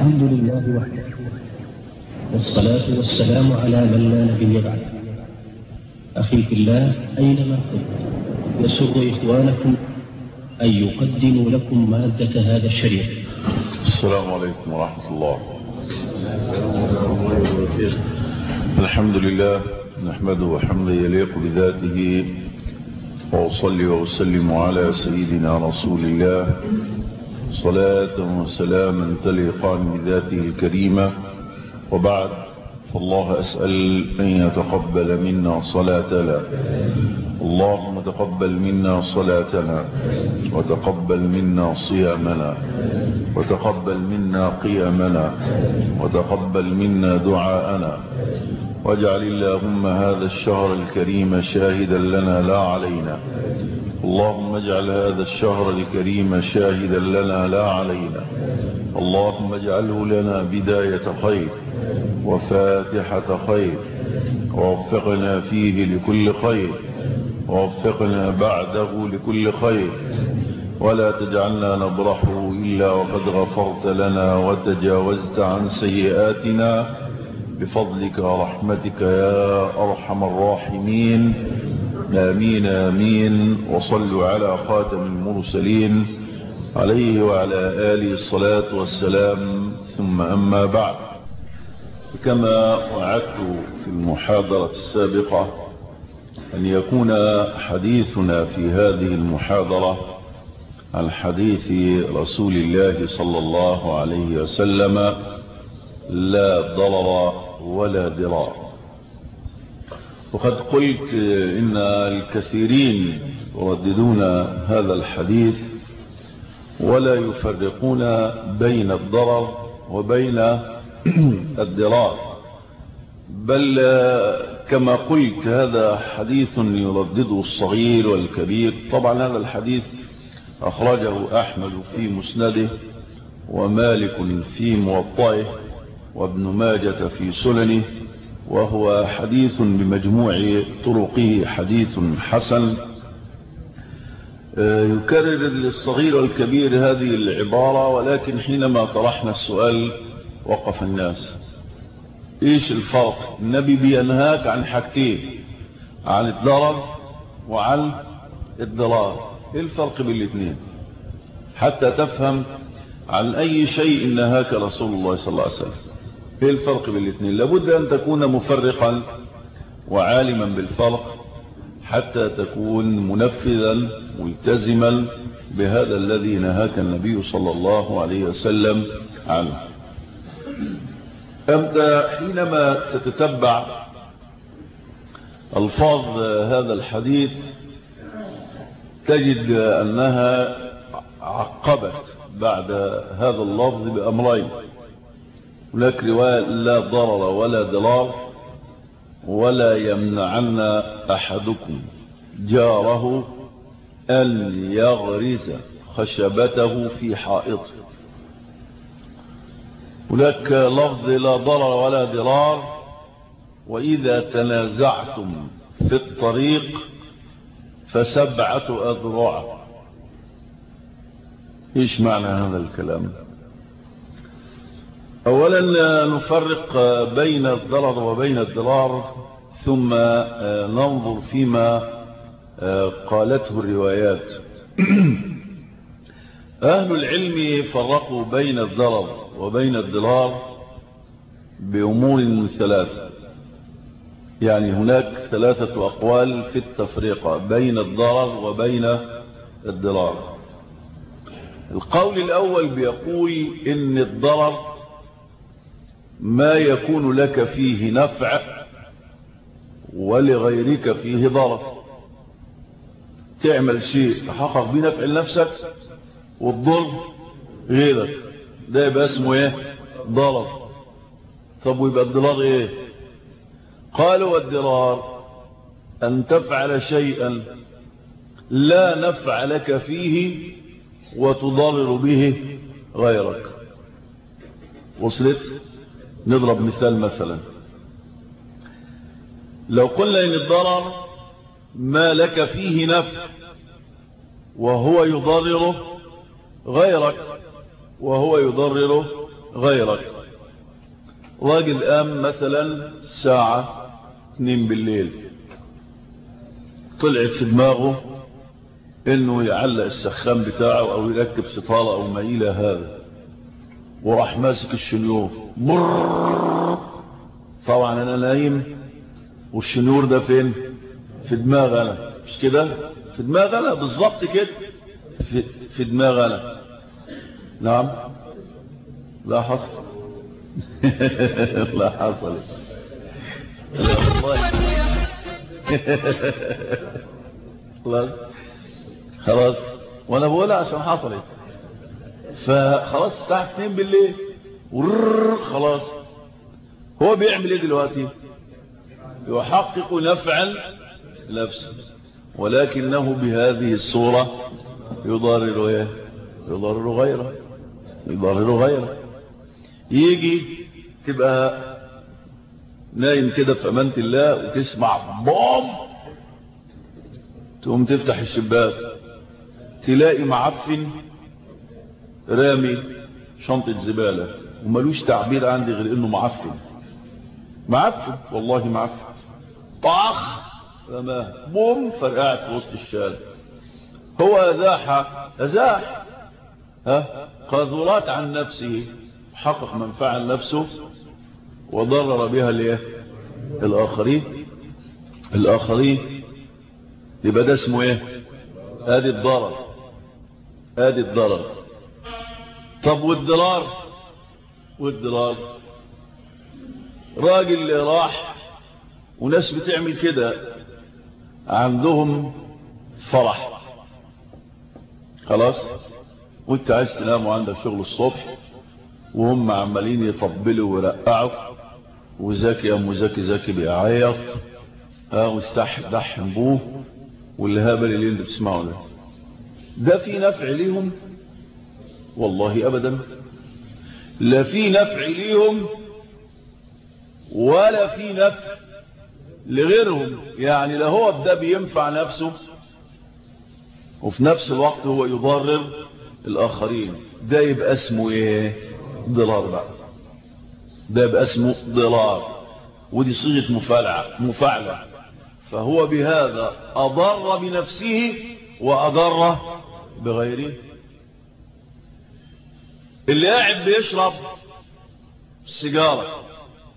الحمد لله وحده والصلاة والسلام على من لا نبي بعده أخي في الله أينما كنت يسر إخوانكم أن يقدموا لكم مادة هذا الشريف السلام عليكم ورحمة الله الحمد لله نحمده حمدا يليق بذاته وأصلي وأسلم على سيدنا رسول الله صلاة وسلاما تليقان بذاته الكريمة وبعد فالله أسأل أن يتقبل منا صلاتنا اللهم تقبل منا صلاتنا وتقبل منا صيامنا وتقبل منا قيامنا وتقبل منا دعاءنا واجعل اللهم هذا الشهر الكريم شاهدا لنا لا علينا اللهم اجعل هذا الشهر الكريم شاهدا لنا لا علينا اللهم اجعله لنا بداية خير وفاتحة خير ووفقنا فيه لكل خير ووفقنا بعده لكل خير ولا تجعلنا نبرحه إلا وقد غفرت لنا وتجاوزت عن سيئاتنا بفضلك ورحمتك يا أرحم الراحمين آمين آمين وصلوا على خاتم المرسلين عليه وعلى آله الصلاة والسلام ثم أما بعد كما وعدت في المحاضرة السابقة أن يكون حديثنا في هذه المحاضرة عن حديث رسول الله صلى الله عليه وسلم لا ضرر ولا ضرار وقد قلت إن الكثيرين يرددون هذا الحديث ولا يفرقون بين الضرر وبين الضرار بل كما قلت هذا حديث يردده الصغير والكبير طبعا هذا الحديث أخرجه أحمد في مسنده ومالك في موطئه وابن ماجة في سننه وهو حديث بمجموع طرقه حديث حسن يكرر للصغير والكبير هذه العبارة ولكن حينما طرحنا السؤال وقف الناس ايش الفرق النبي بينهاك عن حاجتين عن الضرر وعن الضرار ايه الفرق بين الاثنين حتى تفهم عن اي شيء نهاك رسول الله صلى الله عليه وسلم ايه الفرق بين الاثنين لابد ان تكون مفرقا وعالما بالفرق حتى تكون منفذا ملتزما بهذا الذي نهاك النبي صلى الله عليه وسلم عنه أنت حينما تتتبع الفاظ هذا الحديث تجد أنها عقبت بعد هذا اللفظ بأمرين هناك رواية لا ضرر ولا ضرار ولا يمنعن أحدكم جاره أن يغرز خشبته في حائطه هناك لفظ لا ضرر ولا ضرار وإذا تنازعتم في الطريق فسبعة أذرع إيش معنى هذا الكلام أولا نفرق بين الضرر وبين الضرار ثم ننظر فيما قالته الروايات أهل العلم فرقوا بين الضرر وبين الضرار بأمور ثلاثة يعني هناك ثلاثة أقوال في التفريق بين الضرر وبين الضرار القول الأول بيقول إن الضرر ما يكون لك فيه نفع ولغيرك فيه ضرر تعمل شيء تحقق به نفع لنفسك والضر غيرك ده يبقى اسمه ايه ضرر طب ويبقى الضرار ايه قالوا والضرار ان تفعل شيئا لا نفع لك فيه وتضرر به غيرك وصلت نضرب مثال مثلا لو قلنا ان الضرر ما لك فيه نفع وهو يضرره غيرك وهو يضرره غيرك راجل قام مثلا الساعة 2 بالليل طلعت في دماغه انه يعلق السخان بتاعه او يركب ستارة او ما الى هذا وراح ماسك الشنيور مر طبعا انا نايم والشنيور ده فين في دماغ انا مش كده في دماغ انا بالظبط كده في, في دماغ انا نعم لا حصل لا حصل لا والله خلاص خلاص وانا بقولها عشان حصلت فخلاص الساعه 2 بالليل خلاص هو بيعمل ايه دلوقتي يحقق نفعا نفسه ولكنه بهذه الصورة يضرر ايه يضرر غيره يضرر غيره يجي تبقى نايم كده في امانه الله وتسمع بوم تقوم تفتح الشباك تلاقي معفن رامي شنطة زبالة وملوش تعبير عندي غير انه معفن معفن والله معفن طاخ رماه بوم فرقعت في وسط الشارع هو ازاح ازاح ها قاذورات عن نفسه حقق منفعة لنفسه وضرر بها الايه الاخرين الاخرين يبقى ده اسمه ايه ادي الضرر ادي الضرر طب والضرار والضرار راجل اللي راح وناس بتعمل كده عندهم فرح خلاص وانت عايز تنام وعندك شغل الصبح وهم عمالين يطبلوا ويرقعوا وزكي يا ام زكي زكي بيعيط ها واستحدح بوه والهبل اللي انت بتسمعه ده ده في نفع ليهم والله ابدا لا في نفع ليهم ولا في نفع لغيرهم يعني لا هو بده بينفع نفسه وفي نفس الوقت هو يضرر الاخرين ده يبقى اسمه ايه ضرار بقى ده يبقى اسمه ضرار ودي صيغه مفاعله مفاعله فهو بهذا اضر بنفسه واضر بغيره اللي قاعد بيشرب سيجاره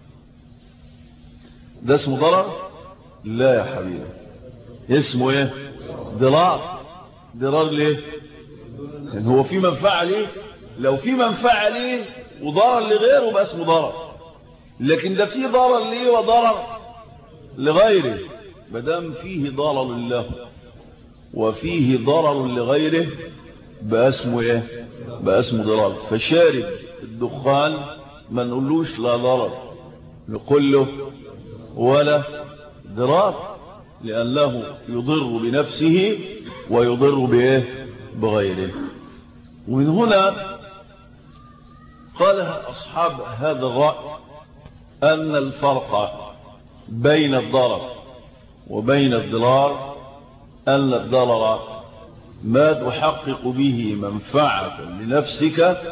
ده اسمه ضرر لا يا حبيبي اسمه ايه ضرار ضرار ليه لان هو في منفعه ليه لو في منفعه ليه وضرر لغيره بقى اسمه ضرر لكن ده في ضرر ليه وضرر لغيره ما دام فيه ضرر له وفيه ضرر لغيره بقى اسمه ايه بقى اسمه ضرر فشارب الدخان ما نقولوش لا ضرر نقول له ولا ضرار لأنه يضر بنفسه ويضر بإيه بغيره ومن هنا قال أصحاب هذا الرأي أن الفرق بين الضرر وبين الضرار أن الضرر ما تحقق به منفعة لنفسك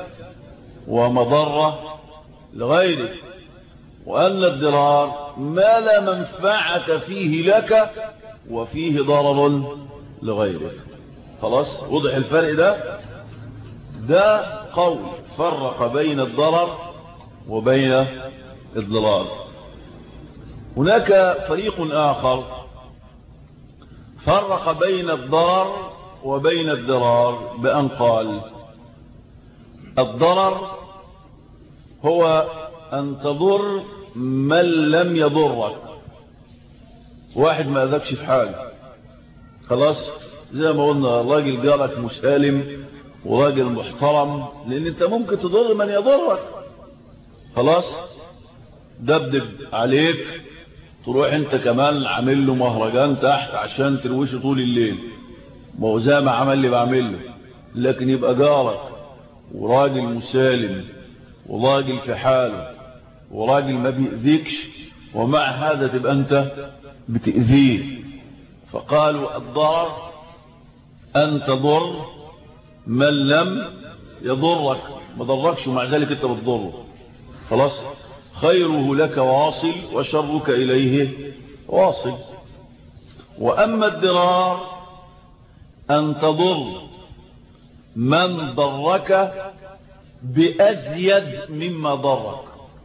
ومضرة لغيرك وأن الضرار ما لا منفعة فيه لك وفيه ضرر لغيرك خلاص وضع الفرق ده ده قول فرق بين الضرر وبين الضرار هناك فريق آخر فرق بين الضرر وبين الضرار بأن قال الضرر هو أن تضر من لم يضرك واحد ما أذكش في حاجة خلاص زي ما قلنا راجل جارك مسالم وراجل محترم لأن أنت ممكن تضر من يضرك خلاص دبدب عليك تروح انت كمان عامل له مهرجان تحت عشان تروشه طول الليل ما هو زي ما عمل لي بعمل له لكن يبقى جارك وراجل مسالم وراجل في حاله وراجل ما بيأذيكش ومع هذا تبقى انت بتأذيه فقالوا الضرر أن تضر من لم يضرك ما ضركش ومع ذلك انت بتضره خلاص خيره لك واصل وشرك إليه واصل وأما الضرار أن تضر من ضرك بأزيد مما ضرك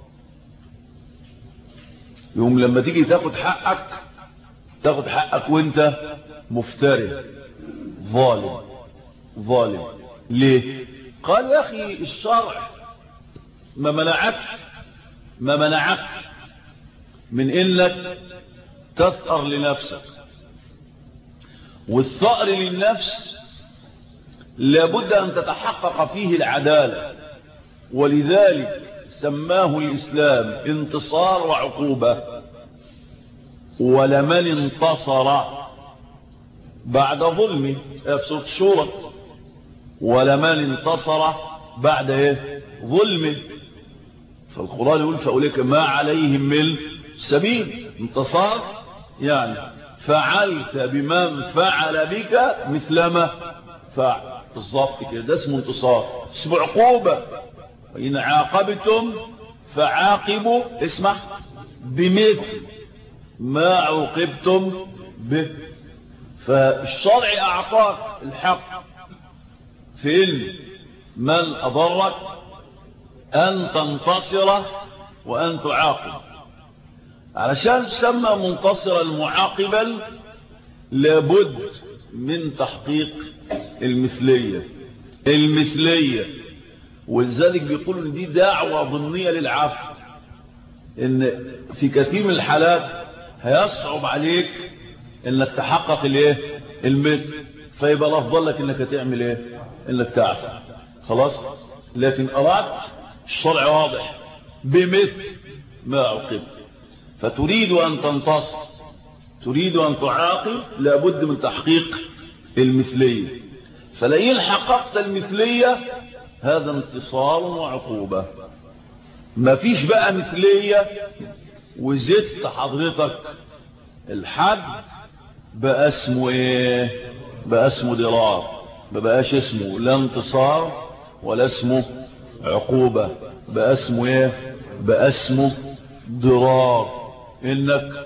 يوم لما تيجي تاخد حقك تاخد حقك وانت مفتري ظالم ظالم ليه قال يا أخي الشرع ما منعكش ما منعكش من انك تثأر لنفسك والثأر للنفس لابد ان تتحقق فيه العدالة ولذلك سماه الاسلام انتصار وعقوبة ولمن انتصر بعد ظلمه في سورة الشورى ولمن انتصر بعد ايه ظلمه فالقرآن يقول فأولئك ما عليهم من سبيل انتصار يعني فعلت بمن فعل بك مثلما فعل بالضبط كده ده اسمه انتصار اسمه عقوبة وإن عاقبتم فعاقبوا اسمع بمثل ما عوقبتم به فالشرع أعطاك الحق في علم من أضرك أن تنتصر وأن تعاقب علشان تسمى منتصرا معاقبا لابد من تحقيق المثلية المثلية ولذلك بيقولوا ان دي دعوة ضمنية للعفو ان في كثير من الحالات هيصعب عليك انك تحقق الايه المثل فيبقى الافضل لك انك تعمل ايه انك تعفو خلاص لكن اردت الشرع واضح بمثل ما عقب فتريد أن تنتصر تريد أن تعاقب لابد من تحقيق المثلية فلئن حققت المثلية هذا انتصار وعقوبة ما فيش بقى مثلية وزدت حضرتك الحد بقى اسمه ايه بقى اسمه ضرار ما بقاش اسمه لا انتصار ولا اسمه عقوبة بقى اسمه ايه بقى اسمه ضرار انك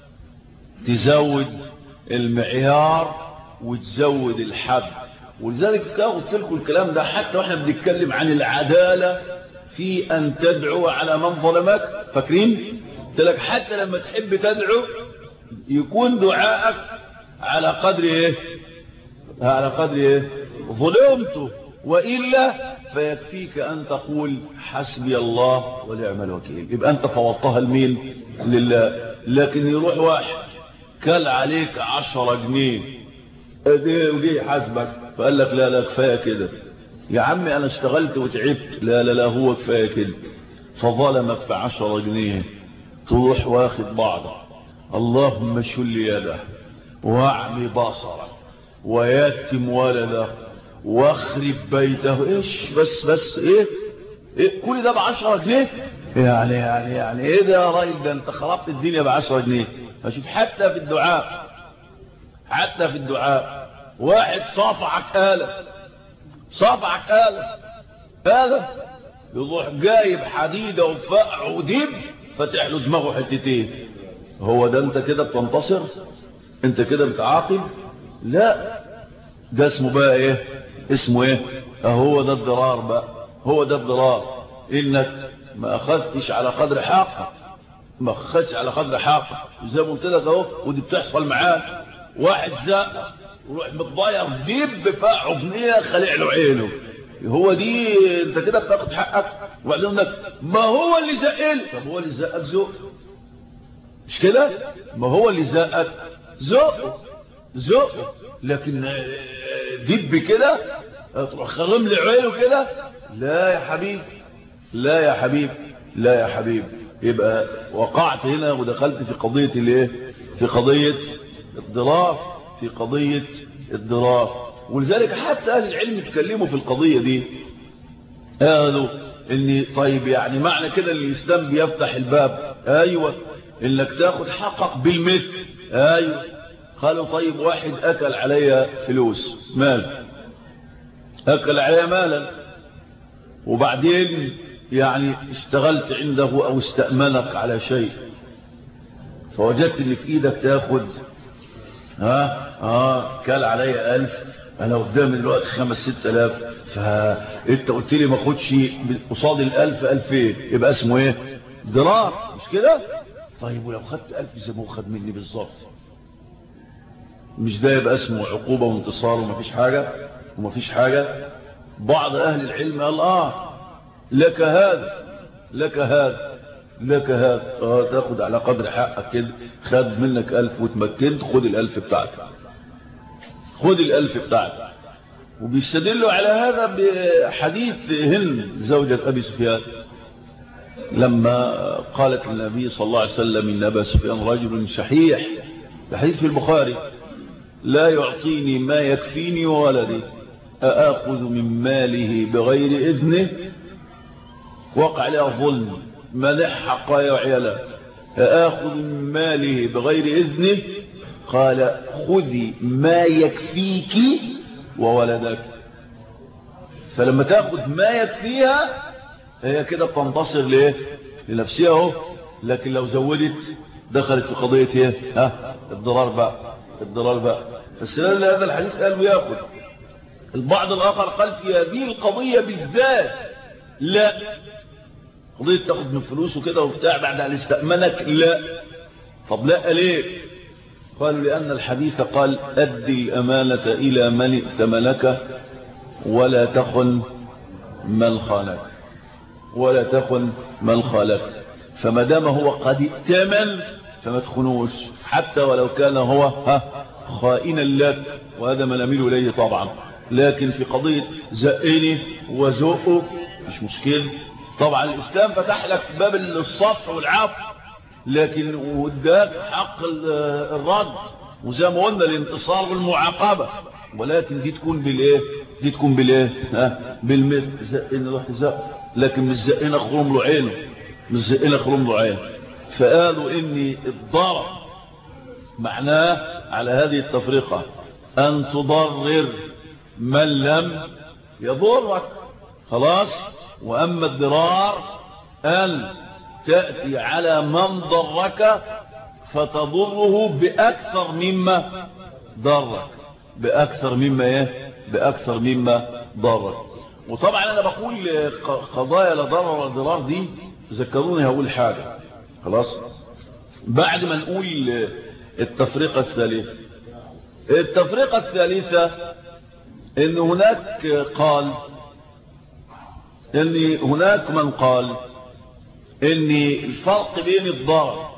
تزود المعيار وتزود الحد ولذلك قلت لكم الكلام ده حتى واحنا بنتكلم عن العدالة في ان تدعو على من ظلمك فاكرين قلت لك حتى لما تحب تدعو يكون دعائك على قدر ايه على قدر ايه ظلمته وإلا فيكفيك أن تقول حسبي الله ونعم الوكيل يبقى أنت فوضتها لمين لله لكن يروح واحد كل عليك عشرة جنيه اديه وجيه حسبك فقال لك لا لا كفاية كده يا عمي أنا اشتغلت وتعبت لا لا لا هو كفاية كده فظلمك في عشرة جنيه تروح واخد بعضه اللهم شل يده واعمي بصره ويتم ولده واخرب بيته ايش بس بس ايه, إيه كل ده بعشرة جنيه يعني يعني يعني ايه ده يا راجل ده انت خربت الدنيا بعشرة جنيه فشوف حتى في الدعاء حتى في الدعاء واحد صافعك آلة صافعك آلة آلة يروح جايب حديدة وفقع ودب فتح له دماغه حتتين هو ده انت كده بتنتصر انت كده بتعاقب لا ده اسمه بقى ايه اسمه ايه اهو ده الضرار بقى هو ده الضرار انك ما اخذتش على قدر حقك ما اخذتش على قدر حقك زي ما قلت لك اهو ودي بتحصل معاه واحد زق وروح متضاير دب فقعه بنيه خلع له عينه هو دي انت كده بتاخد حقك وبعدين لك ما هو اللي زقل طب هو اللي زقك زق مش كده ما هو اللي زقك زق زق لكن دب كده تروح خرم لي عينه كده لا يا حبيب لا يا حبيب لا يا حبيب يبقى وقعت هنا ودخلت في قضية الايه في قضية الضرار في قضية الضرار ولذلك حتى اهل العلم اتكلموا في القضية دي قالوا ان طيب يعني معنى كده ان الاسلام بيفتح الباب ايوه انك تاخد حقك بالمثل ايوه قالوا طيب واحد اكل عليا فلوس مال اكل عليا مالا وبعدين يعني اشتغلت عنده او استأمنك على شيء فوجدت ان في ايدك تاخد ها ها كال عليا الف انا قدامي دلوقتي خمس ست الاف فانت قلت لي ما اخدش قصاد الالف الفين يبقى اسمه ايه ضرار مش كده طيب ولو خدت الف زي ما هو خد مني بالظبط مش ده يبقى اسمه عقوبة وانتصار ومفيش حاجة ومفيش حاجة بعض اهل العلم قال اه لك هذا لك هذا لك هذا اه تاخد على قدر حقك كده خد منك الف وتمكنت خد الالف بتاعتك خد الالف بتاعتك وبيستدلوا على هذا بحديث هند زوجة ابي سفيان لما قالت للنبي صلى الله عليه وسلم ان ابا سفيان رجل شحيح الحديث في البخاري لا يعطيني ما يكفيني وولدي أآخذ من ماله بغير إذنه وقع لها ظلم منح حقايا وعيالا أآخذ من ماله بغير إذنه قال خذي ما يكفيك وولدك فلما تأخذ ما يكفيها هي كده بتنتصر ليه لنفسها اهو لكن لو زودت دخلت في قضية ايه ها الضرار بقى الضرار بقى فالسلال هذا الحديث قال وياخذ البعض الآخر قال في هذه القضية بالذات لا قضية تاخد من فلوسه كده وبتاع بعد أن استأمنك لا طب لا ليه قالوا لأن الحديث قال أدي الأمانة إلى من ائتمنك ولا تخن من خانك ولا تخن من خالك فما دام هو قد ائتمن فما تخنوش حتى ولو كان هو ها خائنا لك وهذا ما نميل إليه طبعا لكن في قضية زقني وزقه مش مشكلة طبعا الإسلام فتح لك باب الصفح والعفو لكن وداك حق الرد وزي ما قلنا الانتصار والمعاقبة ولكن دي تكون بالايه دي تكون بالايه ها بالمثل زقنا رحت زق لكن مش زقنا خرم له عينه مش زقنا خرم له عينه فقالوا اني الضرر معناه على هذه التفرقة ان تضرر من لم يضرك خلاص واما الضرار ان تأتي على من ضرك فتضره بأكثر مما ضرك بأكثر مما ايه بأكثر مما ضرك وطبعا انا بقول قضايا لا ضرر ولا ضرار دي ذكروني هقول حاجة خلاص بعد ما نقول التفرقة الثالثة التفرقة الثالثة ان هناك قال ان هناك من قال ان الفرق بين الضرر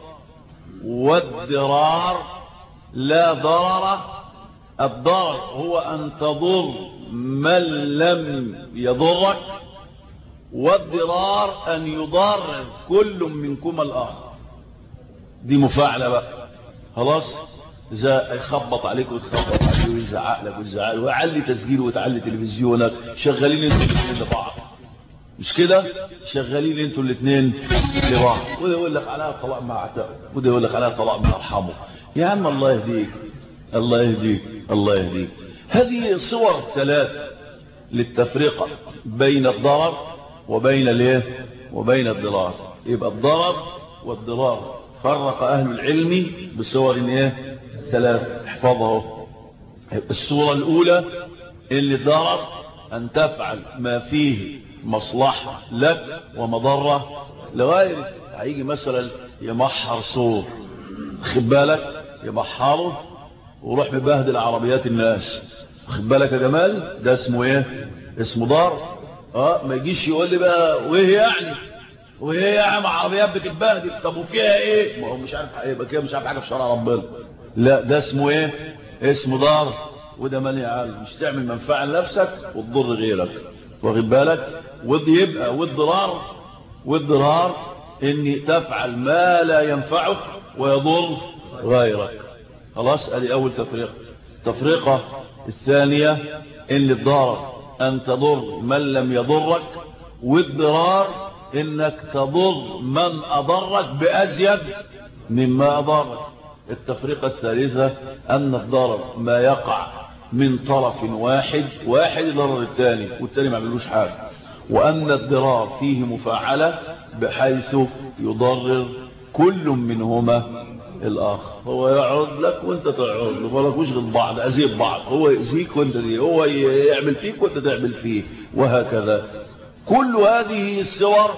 والضرار لا ضرر الضرر هو ان تضر من لم يضرك والضرار ان يضرر كل منكم الاخر دي مفاعلة بقى خلاص اذا يخبط عليك وتخبط عليك ويزعق لك ويزعق لك ويعلي تسجيل وتعلي تلفزيونك شغالين انتوا الاثنين لبعض مش كده شغالين انتوا الاثنين لبعض وده يقول لك عليها طلاق مع عتاق وده يقول لك عليها طلاق من ارحمه يا عم الله يهديك الله يهديك الله يهديك هذه صور ثلاث للتفرقة بين الضرر وبين الايه وبين الضرار يبقى الضرر والضرار فرق اهل العلم بصور ايه ثلاث احفظه الصورة الاولى اللي ضرر ان تفعل ما فيه مصلحة لك ومضرة لغيرك هيجي مثلا يمحر صور خد بالك يمحره وروح مبهدل عربيات الناس خد بالك يا جمال ده اسمه ايه اسمه ضار اه ما يجيش يقول لي بقى وايه يعني وايه يا عم عربيات بتتبهدل طب وفيها ايه ما هو مش عارف يبقى كده مش عارف حاجه في شرع ربنا لا ده اسمه ايه اسمه ضار وده مالي عالم مش تعمل منفعه لنفسك وتضر غيرك واخد بالك ودي يبقى والضرار والضرار ان تفعل ما لا ينفعك ويضر غيرك خلاص ادي اول تفرقه التفرقه الثانيه ان الضرر ان تضر من لم يضرك والضرار انك تضر من اضرك بازيد مما اضرك التفرقه الثالثه ان الضرر ما يقع من طرف واحد واحد يضرر الثاني والثاني ما عملوش حاجه وأن الضرار فيه مفاعلة بحيث يضرر كل منهما الآخر هو يقعد لك وانت تقعد له مالكوش غير بعض أزيد بعض هو يأذيك وانت دي هو يعمل فيك وانت تعمل فيه وهكذا كل هذه الصور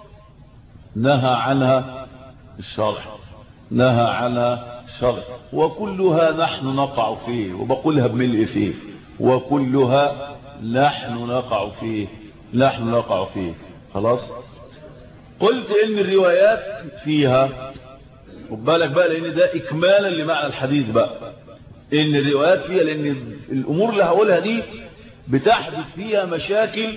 نهى عنها الشرع نهى عنها الشرع وكلها نحن نقع فيه وبقولها بملء فيه وكلها نحن نقع فيه نحن نقع فيه خلاص قلت ان الروايات فيها خد بالك بقى لان ده اكمالا لمعنى الحديث بقى ان الروايات فيها لان الامور اللي هقولها دي بتحدث فيها مشاكل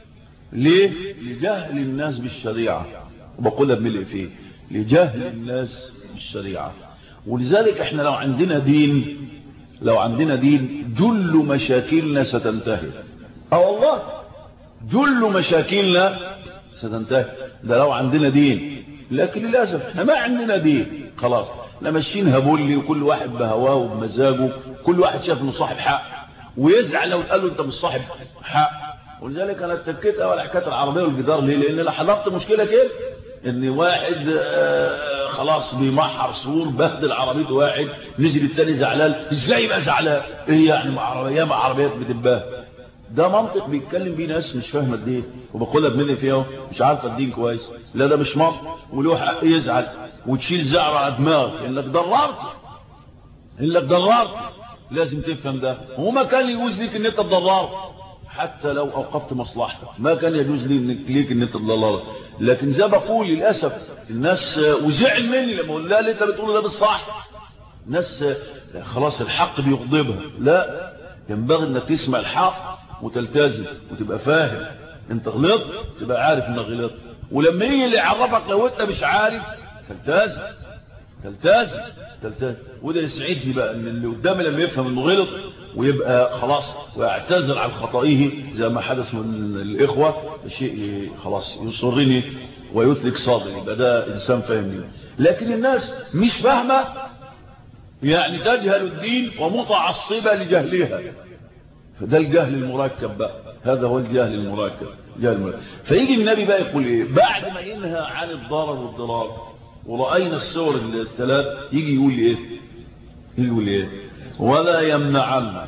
ليه لجهل الناس بالشريعة وبقولها بملء فيه لجهل الناس بالشريعة ولذلك احنا لو عندنا دين لو عندنا دين جل مشاكلنا ستنتهي اه والله جل مشاكلنا ستنتهي ده لو عندنا دين لكن للأسف احنا ما عندنا دين خلاص احنا ماشيين هبولي وكل واحد بهواه وبمزاجه كل واحد شاف انه صاحب حق ويزعل لو قال له انت مش صاحب حق ولذلك انا اتكيت اول حكايه العربيه والجدار ليه لان انا حضرت مشكله كده ان واحد آه خلاص بيمحر سور بهدل عربيه واحد نزل التاني زعلان ازاي يبقى زعلان ايه يعني مع عربيه مع عربيات بتتباهى ده منطق بيتكلم بيه ناس مش فاهمه الدين وبقولها بمني فيها مش عارفه الدين كويس لا ده مش منطق وله حق يزعل وتشيل زعر على دماغك انك ضررت انك ضررت لازم تفهم ده وما كان يجوز ليك ان انت تضرر حتى لو اوقفت مصلحتك ما كان يجوز ليك ان انت تضرر لكن زي بقول للاسف الناس وزعل مني لما اقول لا اللي انت بتقوله ده بالصح ناس خلاص الحق بيغضبها لا ينبغي انك تسمع الحق وتلتزم وتبقى فاهم انت غلطت تبقى عارف انك غلطت ولما يجي اللي يعرفك لو انت مش عارف تلتزم تلتزم تلتزم وده يسعدني بقى ان اللي قدامي لما يفهم انه غلط ويبقى خلاص ويعتذر عن خطئه زي ما حدث من الاخوه شيء خلاص يسرني ويثلك صدري يبقى ده انسان فاهمني لكن الناس مش فاهمه يعني تجهل الدين ومتعصبه لجهلها فده الجهل المركب بقى هذا هو الجهل المركب جهل المركب فيجي النبي بقى يقول ايه بعد ما ينهى عن الضرر والضرار ورأينا الصور الثلاث يجي يقول ايه يقول ايه ولا يمنعن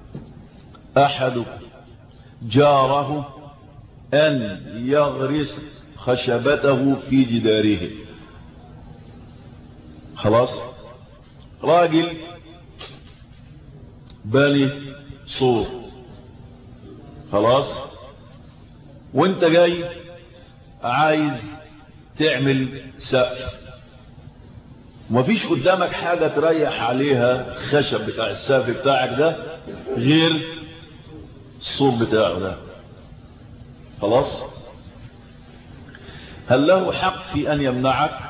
احد جاره ان يغرس خشبته في جداره خلاص راجل بني صور خلاص وانت جاي عايز تعمل سقف ومفيش قدامك حاجة تريح عليها خشب بتاع السقف بتاعك ده غير الصور بتاعه ده خلاص هل له حق في ان يمنعك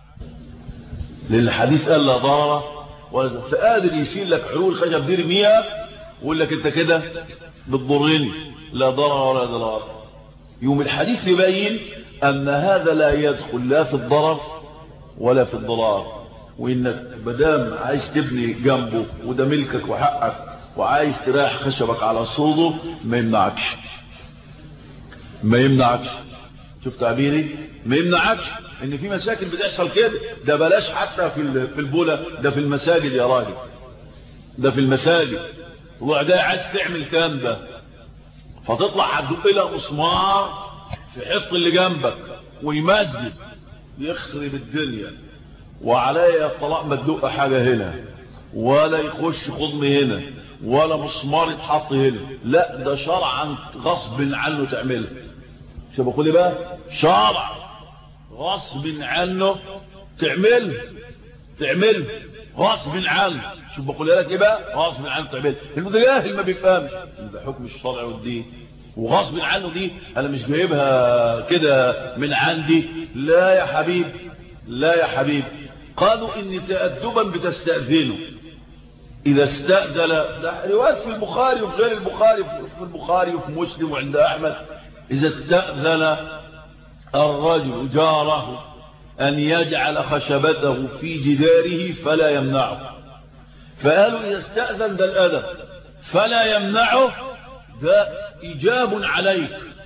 للحديث قال لا ضرر ولا فقادر يشيل لك عروق الخشب دي رميها ويقول لك انت كده بتضرني لا ضرر ولا ضرار يوم الحديث يبين ان هذا لا يدخل لا في الضرر ولا في الضرار وانك بدام عايز تبني جنبه وده ملكك وحقك وعايز تريح خشبك على صوده ما يمنعكش ما يمنعكش شوف تعبيري ما يمنعكش ان في مساكن بتحصل كده ده بلاش حتى في في البوله ده في المساجد يا راجل ده في المساجد وده عايز تعمل كام ده فتطلع هتدق لها مسمار في حط اللي جنبك والمسجد يخرب الدنيا وعليا الطلاق ما تدق حاجه هنا ولا يخش خضم هنا ولا مسمار يتحط هنا لا ده شرعا غصب عنه تعملها شو بقول ايه بقى شرع غصب عنه تعمل تعمل غصب عنه شوف بقول لك ايه بقى غصب عنه تعمل المتجاهل ما بيفهمش ده حكم الشرع والدين وغصب عنه دي انا مش جايبها كده من عندي لا يا حبيب لا يا حبيب قالوا ان تأدبا بتستأذنه اذا استأذن ده روايات في البخاري وفي غير البخاري في البخاري وفي مسلم وعند احمد اذا استأذن الرجل جاره ان يجعل خشبته في جداره فلا يمنعه فقالوا اذا استأذن ده الادب فلا يمنعه ده ايجاب عليك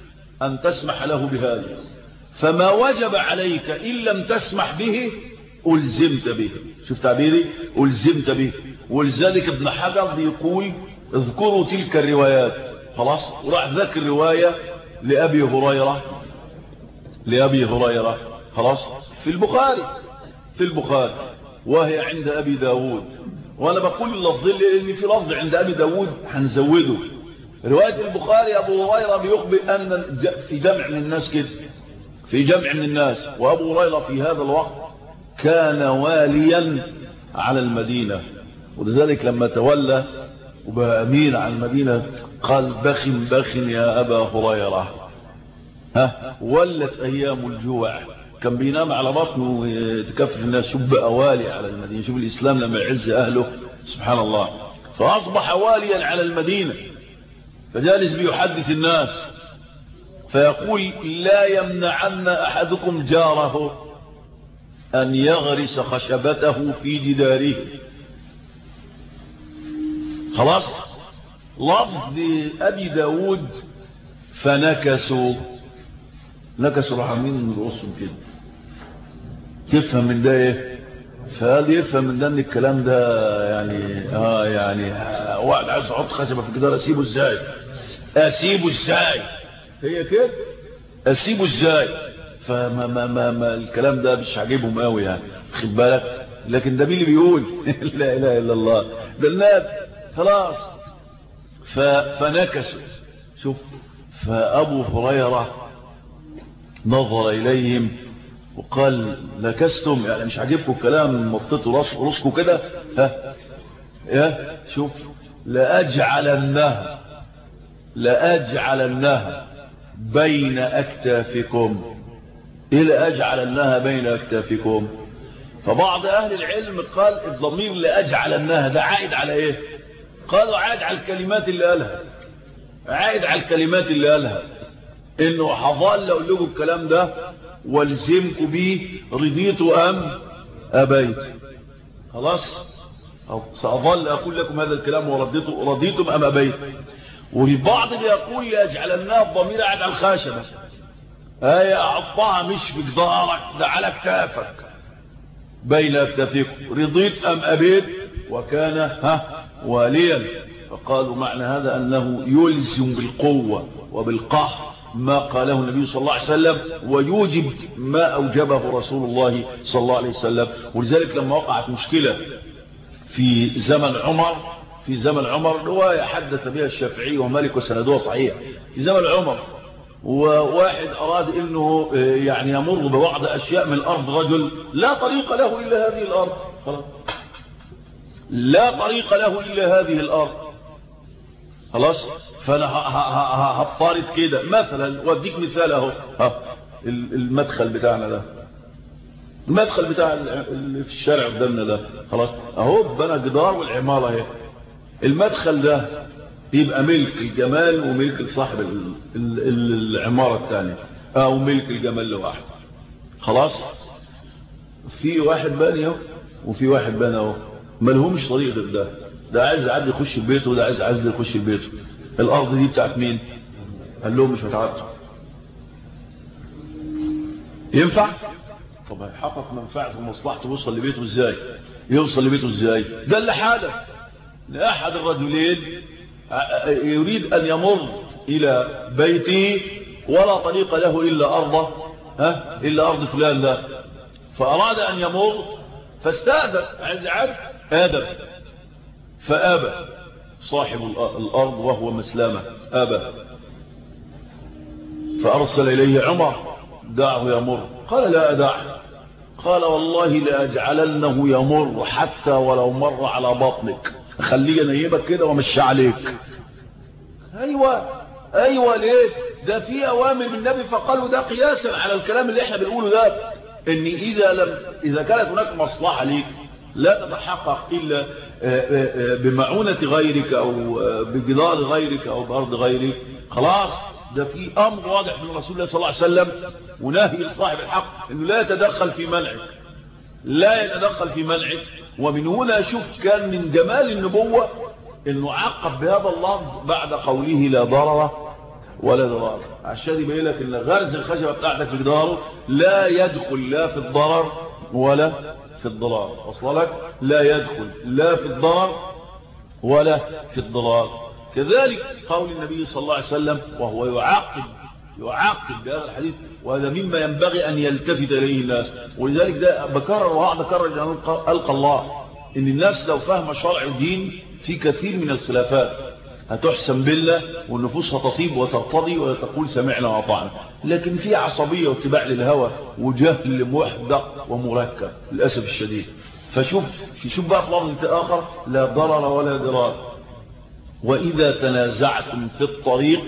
أن تسمح له بهذا فما وجب عليك إن لم تسمح به ألزمت به شوف تعبيري ألزمت به ولذلك ابن حجر بيقول اذكروا تلك الروايات خلاص وراح ذكر رواية لأبي هريرة لأبي هريرة خلاص في البخاري في البخاري وهي عند أبي داود وأنا بقول اللفظ لأن في لفظ عند أبي داود هنزوده رواية البخاري أبو هريرة بيخبر أن في جمع من الناس كده في جمع من الناس وأبو هريرة في هذا الوقت كان واليا على المدينة ولذلك لما تولى وبقى أمين على المدينة قال بخن بخن يا أبا هريرة ها ولت أيام الجوع كان بينام على بطنه ويتكفف الناس شوف بقى والي على المدينة شوف الإسلام لما يعز أهله سبحان الله فأصبح واليا على المدينة فجالس بيحدث الناس فيقول لا يمنعن أحدكم جاره أن يغرس خشبته في جداره خلاص لفظ أبي داود فنكسوا نكسوا رحمين من رؤوسهم كده تفهم من ده ايه فقال يفهم من ده ان الكلام ده يعني اه يعني واحد عايز يحط خشبه في الجدار اسيبه ازاي اسيبه ازاي هي كده اسيبه ازاي فما ما ما ما الكلام ده مش عاجبهم قوي يعني خد بالك لكن ده مين اللي بيقول لا اله الا الله ده الناب خلاص فنكسوا شوف فابو هريره نظر اليهم وقال نكستم يعني مش عاجبكم الكلام مطيتوا راس راسكم كده ها يا شوف لاجعلنها لاجعلنها بين اكتافكم إلى أجعلنها بين أكتافكم فبعض أهل العلم قال الضمير لأجعلنها ده عائد على إيه قالوا عائد على الكلمات اللي قالها عائد على الكلمات اللي قالها إنه حظل أقول لكم الكلام ده والزمكم بيه رضيتوا أم أبيت خلاص سأظل أقول لكم هذا الكلام ورضيتم أم أبيت والبعض بيقول لأجعلنها الضمير عائد على الخاشبة هي أعطها مش في جدارك ده على اكتافك بين اكتافكم رضيت أم أبيت وكان ها واليا فقالوا معنى هذا أنه يلزم بالقوة وبالقهر ما قاله النبي صلى الله عليه وسلم ويوجب ما أوجبه رسول الله صلى الله عليه وسلم ولذلك لما وقعت مشكلة في زمن عمر في زمن عمر رواية حدث بها الشافعي ومالك وسندوها صحيح في زمن عمر وواحد أراد أنه يعني يمر ببعض أشياء من الأرض رجل لا طريق له إلا هذه الأرض خلاص لا طريق له إلا هذه الأرض خلاص فأنا هفترض كده مثلا واديك مثال اهو المدخل بتاعنا ده المدخل بتاع اللي في الشارع قدامنا ده خلاص اهو بنى جدار والعمارة اهي المدخل ده يبقى ملك الجمال وملك لصاحب العمارة الثانية او ملك الجمال لواحد خلاص في واحد باني اهو وفي واحد باني اهو ما لهمش طريق غير ده ده عايز عادي يخش البيت وده عايز عادي يخش البيت الارض دي بتاعت مين قال لهم مش هتعدوا ينفع طب هيحقق منفعته ومصلحته يوصل لبيته ازاي يوصل لبيته ازاي ده اللي حدث لاحد الرجلين يريد ان يمر الى بيته ولا طريق له الا ارضه ها الا ارض فلان ده فاراد ان يمر فاستاذن عايز يعد ادم فابى صاحب الارض وهو مسلمه ابى فارسل اليه عمر دعه يمر قال لا أدعه قال والله لأجعلنه يمر حتى ولو مر على بطنك خليه ينيبك كده ومشي عليك أيوة أيوة ليه ده في أوامر من النبي فقالوا ده قياسا على الكلام اللي احنا بنقوله ده ان إذا, لم إذا كانت هناك مصلحة ليك لا تتحقق إلا بمعونة غيرك أو بجدار غيرك أو بأرض غيرك خلاص ده في امر واضح من رسول الله صلى الله عليه وسلم ونهي لصاحب الحق انه لا يتدخل في منعك لا يتدخل في منعك ومن هنا شوف كان من جمال النبوة انه عقب بهذا اللفظ بعد قوله لا ضرر ولا ضرار عشان يبين لك ان غرز الخشبة بتاعتك في جداره لا يدخل لا في الضرر ولا في الضرار وصل لك لا يدخل لا في الضرر ولا في الضرار كذلك قول النبي صلى الله عليه وسلم وهو يعاقب يعاقب بهذا الحديث وهذا مما ينبغي أن يلتفت إليه الناس ولذلك ده بكرر وقعد أكرر أن ألقى الله إن الناس لو فهم شرع الدين في كثير من الخلافات هتحسن بالله والنفوس هتطيب وترتضي وتقول سمعنا وأطعنا لكن في عصبية واتباع للهوى وجهل محدق ومركب للأسف الشديد فشوف شوف بقى في لفظ آخر لا ضرر ولا ضرار وإذا تنازعتم في الطريق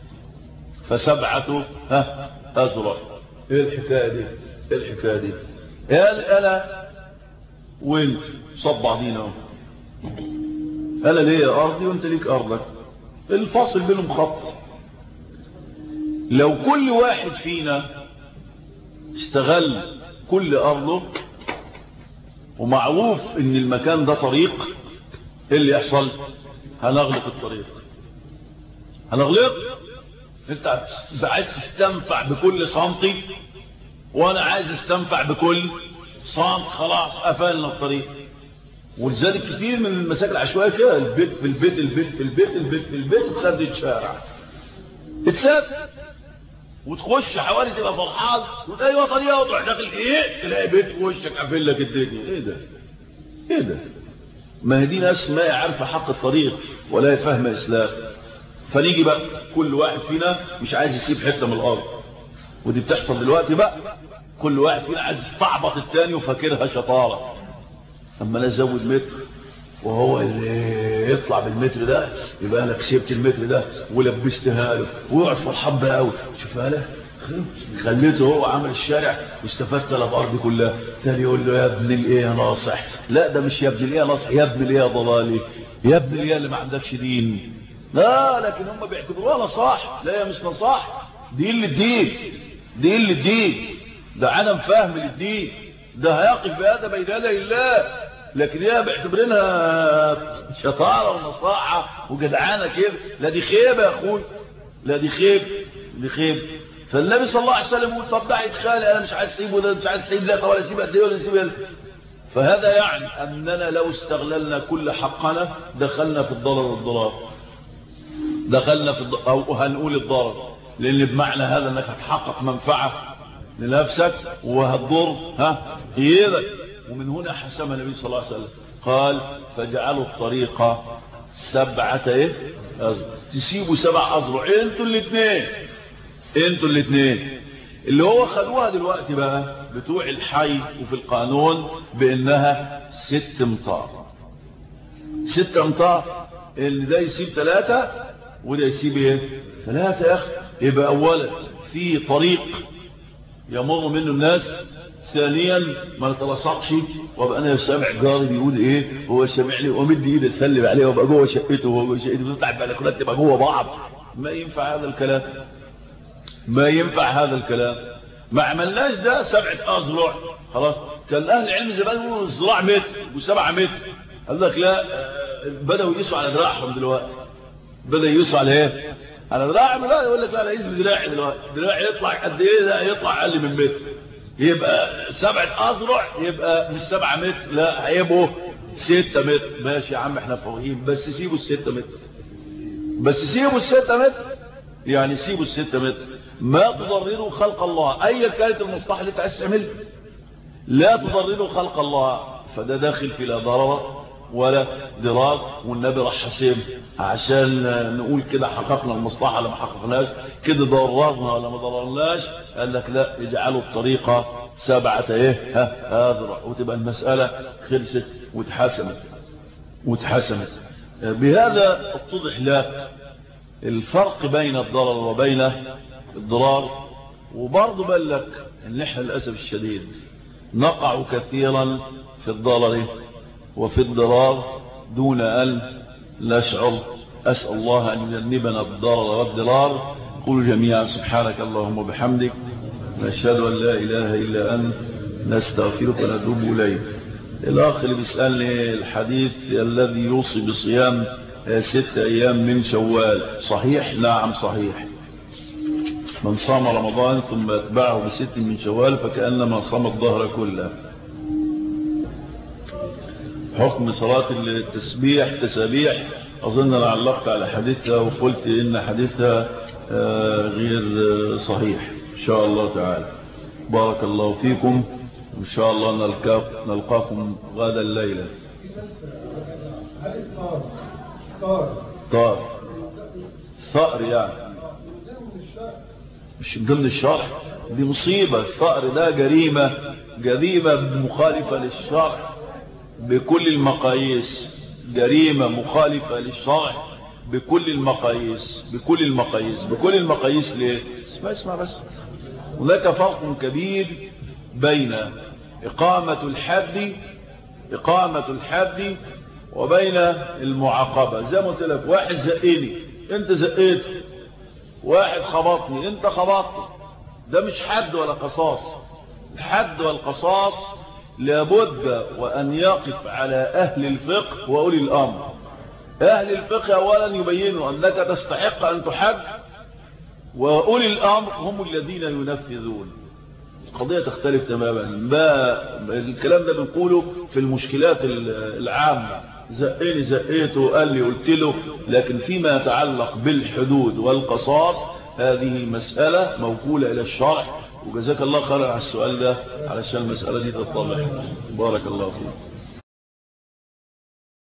فسبعة ها أزرع ايه الحكاية دي ايه الحكاية دي قال أنا وانت صب بعضينا أنا ليه أرضي وانت ليك أرضك الفاصل بينهم خط لو كل واحد فينا استغل كل أرضه ومعروف ان المكان ده طريق ايه اللي يحصل هنغلق الطريق هنغلق انت عايز تستنفع بكل سنتي وانا عايز استنفع بكل سنت خلاص قفلنا الطريق ولذلك كتير من المساكن العشوائيه كده البيت في البيت البيت في البيت البيت في البيت اتسدد شارع اتسد وتخش حوالي تبقى فرحان وتلاقي ايوه طريقه وتروح داخل ايه تلاقي بيت في وشك قافل لك الدنيا ايه ده ايه ده ما هي دي ناس ما يعرف حق الطريق ولا يفهم اسلام فنيجي بقى كل واحد فينا مش عايز يسيب حته من الارض ودي بتحصل دلوقتي بقى كل واحد فينا عايز يستعبط التاني وفاكرها شطاره اما انا ازود متر وهو اللي يطلع بالمتر ده يبقى انا كسبت المتر ده ولبستها له ويقعد فرحان بقى قوي شوفها له خليته هو عمل الشارع واستفدت له الارض كلها تاني يقول له يا ابن الايه يا ناصح لا ده مش يا ابن الايه يا ناصح يا ابن الايه يا ضلالي يا ابن الايه اللي ما عندكش دين لا لكن هم بيعتبروها نصاح لا يا مش نصاح دي اللي الدين دي اللي الدين ده عدم فهم للدين ده هيقف بهذا بين يدي الله لكن هي بيعتبرينها شطارة ونصاحة وجدعانة كده لا دي خيبة يا اخوي لا دي خيب دي خيب فالنبي صلى الله عليه وسلم يقول طب ده اتخالي انا مش عايز اسيبه ده مش عايز اسيب ده ولا اسيب قد ايه ولا اسيب قد فهذا يعني اننا لو استغللنا كل حقنا دخلنا في الضرر والضرار دخلنا في الضرر او هنقول الضرر لان بمعنى هذا انك هتحقق منفعة لنفسك وهتضر ها ايدك ومن هنا حسم النبي صلى الله عليه وسلم قال فجعلوا الطريق سبعة ايه أزرع تسيبوا سبع أزرع انتوا الاثنين انتوا الاثنين اللي هو خدوها دلوقتي بقى بتوع الحي وفي القانون بانها ست امتار ست امتار اللي ده يسيب ثلاثة وده يسيب ايه ثلاثة يا اخي يبقى اولا في طريق يمر منه الناس ثانيا ما نتلصقش وابقى انا سامع جاري بيقول ايه هو سامع لي ومد ايدي اسلم عليه وابقى جوه شقته وهو جوه شقته وتطلع البلكونات تبقى جوه بعض ما ينفع هذا الكلام ما ينفع هذا الكلام ما عملناش ده سبعة أزرع خلاص كان أهل العلم زمان يقولوا الزراع متر وسبعة متر قال لك لا بدأوا يقيسوا على دراعهم دلوقتي بدأ يقيسوا على ايه على دراعهم لا يقول لك لا لا يقيس بدراعي دلوقتي دراعي يطلع قد ايه لا يطلع أقل من متر يبقى سبعة أزرع يبقى مش سبعة متر لا هيبقوا ستة متر ماشي يا عم احنا فوقين بس سيبوا الستة متر بس سيبوا الستة متر يعني سيبوا الستة متر ما تضرروا خلق الله ايا كانت المصلحة اللي تعيش تعمل لا تضرروا خلق الله فده داخل في لا ضرر ولا ضرار والنبي راح حسين عشان نقول كده حققنا المصلحة ولا ما حققناش كده ضررنا ولا ما ضررناش قال لك لا اجعلوا الطريقة سبعة ايه ها اذرع وتبقى المسألة خلصت واتحسمت واتحسمت بهذا اتضح لك الفرق بين الضرر وبين الضرار وبرضه بل لك ان احنا للاسف الشديد نقع كثيرا في الضرر وفي الضرار دون ان نشعر اسال الله ان يجنبنا الضرر والضرار قل جميعا سبحانك اللهم وبحمدك نشهد ان لا اله الا انت نستغفرك ونتوب اليك الاخ اللي بيسالني الحديث الذي يوصي بصيام ست ايام من شوال صحيح نعم صحيح من صام رمضان ثم اتبعه بست من شوال فكأنما صام الظهر كله حكم صلاة التسبيح تسابيح أظن أنا علقت على حديثها وقلت إن حديثها غير صحيح إن شاء الله تعالى بارك الله فيكم إن شاء الله نلقاكم غدا الليلة طار ثأر يعني مش ضمن الشرح دي مصيبة الثأر ده جريمة جريمة مخالفة للشرع بكل المقاييس جريمة مخالفة للشرع بكل المقاييس بكل المقاييس بكل المقاييس ليه اسمع اسمع بس هناك فرق كبير بين إقامة الحد إقامة الحد وبين المعاقبة زي ما قلت لك واحد زقني انت زقيته واحد خبطني انت خبطني ده مش حد ولا قصاص الحد والقصاص لابد وأن يقف على أهل الفقه وأولي الأمر أهل الفقه أولا يبينوا أنك تستحق أن تحد وأولي الأمر هم الذين ينفذون القضية تختلف تماما ما الكلام ده بنقوله في المشكلات العامة زقيني زقيته قال لي قلت له لكن فيما يتعلق بالحدود والقصاص هذه مسألة موكولة إلى الشرع وجزاك الله خيرا على السؤال ده علشان المسألة دي تتضح بارك الله فيك